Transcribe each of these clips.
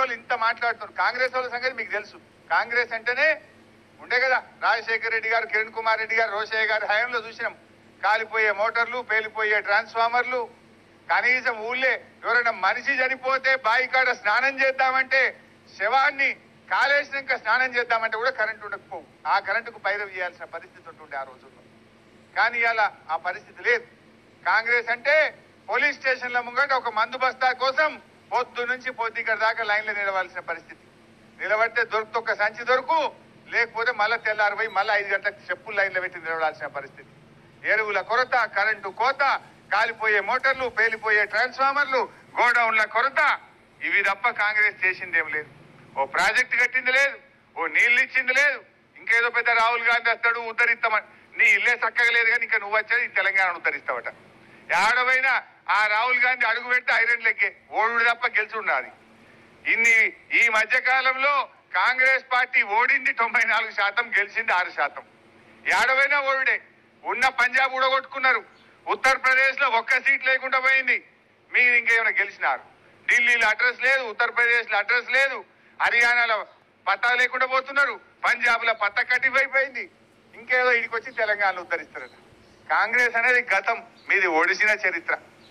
వాళ్ళు ఇంత మాట్లాడుతున్నారు కాంగ్రెస్ వాళ్ళ సంగతి మీకు తెలుసు కాంగ్రెస్ అంటేనే ఉండే కదా రాజశేఖర రెడ్డి గారు కిరణ్ కుమార్ రెడ్డి గారు రోషయ్య గారి హయాంలో చూసినాం కాలిపోయే మోటార్లు పేలిపోయే ట్రాన్స్ఫార్మర్లు కనీసం ఊళ్ళే ఎవరైనా మనిషి చనిపోతే బావి కాడ స్నానం చేద్దామంటే శవాన్ని కాలేసినాక స్నానం చేద్దామంటే కూడా కరెంట్ ఉండకపోవు ఆ కరెంటుకు పైరవి చేయాల్సిన పరిస్థితి ఉంటుండే ఆ రోజుల్లో కానీ ఇవాళ ఆ పరిస్థితి లేదు కాంగ్రెస్ అంటే పోలీస్ స్టేషన్ల ముంగట ఒక మందు బస్తా కోసం పొద్దు నుంచి పొద్దుగడ దాకా లైన్లో నిలవాల్సిన పరిస్థితి నిలబడితే దొరుకుతూ ఒక సంచి దొరుకు లేకపోతే మళ్ళీ తెల్లారిపోయి మళ్ళీ ఐదు గంటలకు చెప్పులు లైన్లో పెట్టి నిలబడాల్సిన పరిస్థితి ఎరువుల కొరత కరెంటు కోత కాలిపోయే మోటార్లు పేలిపోయే ట్రాన్స్ఫార్మర్లు గోడౌన్ల కొరత ఇవి తప్ప కాంగ్రెస్ చేసిందేం లేదు ఓ ప్రాజెక్ట్ కట్టింది లేదు ఓ నీళ్లు ఇచ్చింది లేదు ఇంకేదో పెద్ద రాహుల్ గాంధీ వస్తాడు ఉద్ధరిస్తామని నీ ఇల్లే చక్కగా లేదు కానీ ఇంకా నువ్వు వచ్చేది ఈ తెలంగాణ ఉద్ధరిస్తావట ఏడవైనా ఆ రాహుల్ గాంధీ అడుగు పెడితే ఐరన్ లెక్కే ఓడు తప్ప గెలిచుండాలి ఇన్ని ఈ మధ్య కాలంలో కాంగ్రెస్ పార్టీ ఓడింది తొంభై నాలుగు శాతం గెలిచింది ఆరు శాతం ఏడవైనా ఓడిడే ఉన్న పంజాబ్ ఊడగొట్టుకున్నారు ఉత్తరప్రదేశ్ లో ఒక్క సీట్ లేకుండా పోయింది మీరు ఇంకేమైనా గెలిచినారు ఢిల్లీలో అడ్రస్ లేదు ఉత్తరప్రదేశ్ లో అడ్రస్ లేదు హర్యానాలో పత్తా లేకుండా పోతున్నారు పంజాబ్ లో పత్త కట్టిపోయిపోయింది ఇంకేదో ఇడికి వచ్చి తెలంగాణలో ఉద్ధరిస్తారట కాంగ్రెస్ అనేది గతం మీది ఒడిసిన చరిత్ర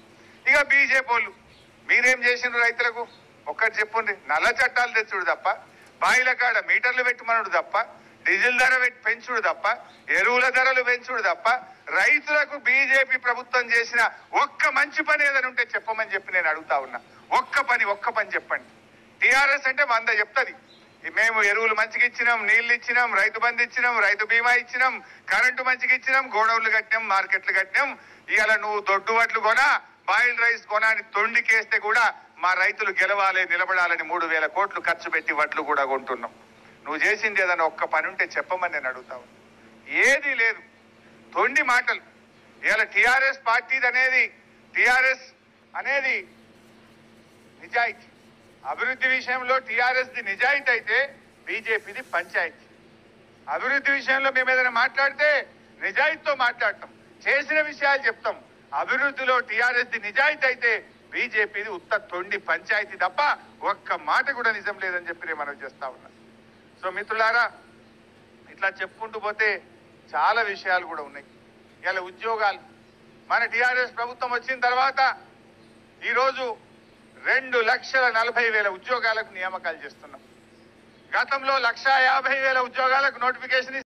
ఇక బీజేపీ వాళ్ళు మీరేం చేసిండ్రు రైతులకు ఒక్కటి చెప్పుండ్రి నల్ల చట్టాలు తెచ్చుడు తప్ప బాయిల కాడ మీటర్లు పెట్టమనుడు తప్ప డీజిల్ ధర పెట్టి పెంచుడు తప్ప ఎరువుల ధరలు పెంచుడు తప్ప రైతులకు బీజేపీ ప్రభుత్వం చేసిన ఒక్క మంచి పని ఏదైనా ఉంటే చెప్పమని చెప్పి నేను అడుగుతా ఉన్నా ఒక్క పని ఒక్క పని చెప్పండి టీఆర్ఎస్ అంటే వంద చెప్తుంది మేము ఎరువులు మంచిగా ఇచ్చినాం నీళ్లు ఇచ్చినాం రైతు బంధు ఇచ్చినాం రైతు బీమా ఇచ్చినాం కరెంటు మంచిగా ఇచ్చినాం గోడౌన్లు కట్టినాం మార్కెట్లు కట్టినాం ఇవాళ నువ్వు దొడ్డు వడ్లు కొనా బాయిల్ రైస్ కొనా అని తొండికేస్తే కూడా మా రైతులు గెలవాలి నిలబడాలని మూడు వేల కోట్లు ఖర్చు పెట్టి వడ్లు కూడా కొంటున్నాం నువ్వు చేసింది ఏదైనా ఒక్క పని ఉంటే చెప్పమని నేను అడుగుతావు ఏది లేదు తొండి మాటలు ఇవాళ టిఆర్ఎస్ పార్టీది అనేది టిఆర్ఎస్ అనేది నిజాయితీ అభివృద్ధి విషయంలో టిఆర్ఎస్ ది నిజాయితీ అయితే బీజేపీది పంచాయతీ అభివృద్ధి విషయంలో మేము ఏదైనా మాట్లాడితే నిజాయితీతో మాట్లాడతాం చేసిన విషయాలు చెప్తాం అభివృద్ధిలో టిఆర్ఎస్ ది నిజాయితీ అయితే బీజేపీది ఉత్త తొండి పంచాయతీ తప్ప ఒక్క మాట కూడా నిజం లేదని చెప్పి నేను మనం చేస్తా ఉన్నా సో మిత్రులారా ఇట్లా చెప్పుకుంటూ పోతే చాలా విషయాలు కూడా ఉన్నాయి ఇలా ఉద్యోగాలు మన టిఆర్ఎస్ ప్రభుత్వం వచ్చిన తర్వాత ఈరోజు రెండు లక్షల నలభై వేల ఉద్యోగాలకు నియామకాలు చేస్తున్నాం గతంలో లక్ష యాభై వేల ఉద్యోగాలకు నోటిఫికేషన్